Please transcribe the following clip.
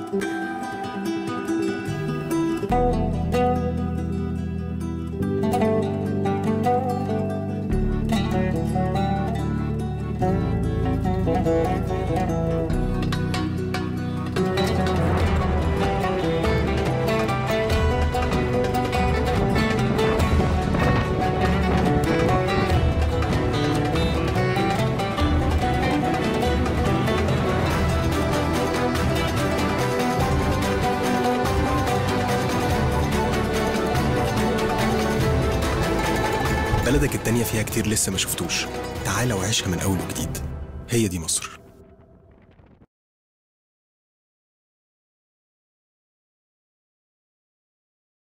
بلدك التانية فيها كتير لسه ما شفتوش تعالى وعيشها من أول وجديد هي دي مصر